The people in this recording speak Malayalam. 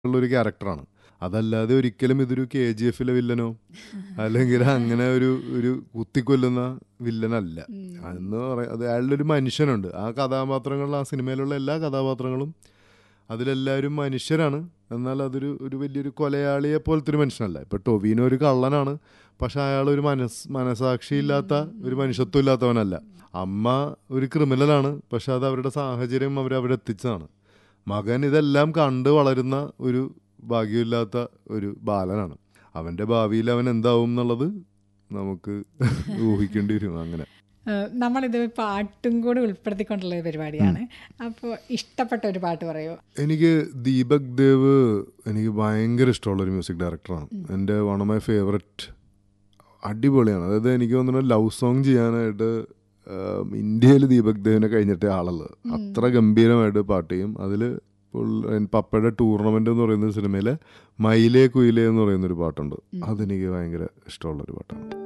ഉള്ളൊരു ക്യാരക്ടറാണ് അതല്ലാതെ ഒരിക്കലും ഇതൊരു കെ ജി എഫിലെ വില്ലനോ അല്ലെങ്കിൽ അങ്ങനെ ഒരു ഒരു കുത്തിക്കൊല്ലുന്ന വില്ലനല്ല എന്ന് പറയാം അത് അയാളുടെ ഒരു മനുഷ്യനുണ്ട് ആ കഥാപാത്രങ്ങളിൽ ആ സിനിമയിലുള്ള എല്ലാ കഥാപാത്രങ്ങളും അതിലെല്ലാവരും മനുഷ്യരാണ് എന്നാൽ അതൊരു ഒരു വലിയൊരു കൊലയാളിയെ പോലത്തെ ഒരു മനുഷ്യനല്ല ഇപ്പൊ ടൊവിനോ ഒരു കള്ളനാണ് പക്ഷെ അയാൾ ഒരു മനസ് മനസാക്ഷിയില്ലാത്ത ഒരു മനുഷ്യത്വം ഇല്ലാത്തവനല്ല അമ്മ ഒരു ക്രിമിനലാണ് പക്ഷെ അത് അവരുടെ സാഹചര്യം അവർ അവിടെ എത്തിച്ചതാണ് മകൻ ഇതെല്ലാം കണ്ട് വളരുന്ന ഒരു ഭാഗ്യമില്ലാത്ത ഒരു ബാലനാണ് അവൻ്റെ ഭാവിയിൽ അവൻ എന്താവും എന്നുള്ളത് നമുക്ക് ഊഹിക്കേണ്ടി വരും അങ്ങനെ ഏഹ് നമ്മളിത് പാട്ടും കൂടെ ഉൾപ്പെടുത്തിക്കൊണ്ടുള്ള ഒരു പരിപാടിയാണ് അപ്പോൾ ഇഷ്ടപ്പെട്ട ഒരു പാട്ട് പറയോ എനിക്ക് ദീപക് ദേവ് എനിക്ക് ഭയങ്കര ഇഷ്ടമുള്ള ഒരു മ്യൂസിക് ഡയറക്ടറാണ് എൻ്റെ വൺ ഓഫ് മൈ ഫേവററ്റ് അടിപൊളിയാണ് അതായത് എനിക്ക് തോന്നുന്നു ലവ് സോങ് ചെയ്യാനായിട്ട് ഇന്ത്യയിൽ ദീപക് ദേവിനെ കഴിഞ്ഞിട്ടേ ആളുള്ളത് അത്ര ഗംഭീരമായിട്ട് പാട്ട് ചെയ്യും അതിൽ പപ്പയുടെ ടൂർണമെൻ്റ് എന്ന് പറയുന്ന സിനിമയിലെ മയിലേ കുയിലേ എന്ന് പറയുന്ന ഒരു പാട്ടുണ്ട് അതെനിക്ക് ഭയങ്കര ഇഷ്ടമുള്ള ഒരു പാട്ടാണ്